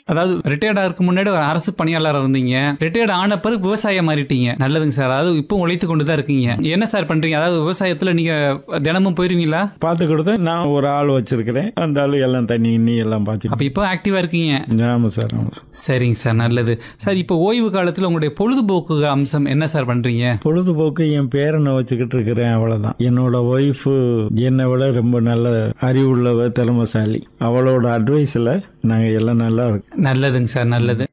அதாவது ரிட்டையர்ட் ஆகிறதுக்கு முன்னாடி ஒரு அரசு பணியாளராக இருந்தீங்க ரிட்டையர்ட் ஆன பிறகு விவசாயம் மாறிட்டீங்க நல்லதுங்க சார் அதாவது இப்போ உழைத்து கொண்டு தான் இருக்கீங்க என்ன சார் பண்றீங்க அதாவது விவசாயத்துல நீங்க தினமும் போயிருவீங்களா பார்த்து கொடுத்தா நான் ஒரு ஆள் வச்சிருக்கிறேன் அந்த ஆள் எல்லாம் தண்ணி இன்னி எல்லாம் அப்ப பார்த்து இப்போ ஆக்டிவா இருக்கீங்க ஆமாம் சார் ஆமாம் சார் சரிங்க சார் நல்லது சார் இப்போ ஓய்வு காலத்துல உங்களுடைய பொழுதுபோக்கு அம்சம் என்ன சார் பண்றீங்க பொழுதுபோக்கு என் பேரனை வச்சுக்கிட்டு இருக்கிறேன் அவ்வளவுதான் என்னோட ஒய்ஃபு என்னை விட ரொம்ப நல்ல அறிவுள்ளவ திறமசாலி அவளோட அட்வைஸில் நாங்கள் எல்லாம் நல்லா இருக்கோம் நல்லதுங்க சார் நல்லது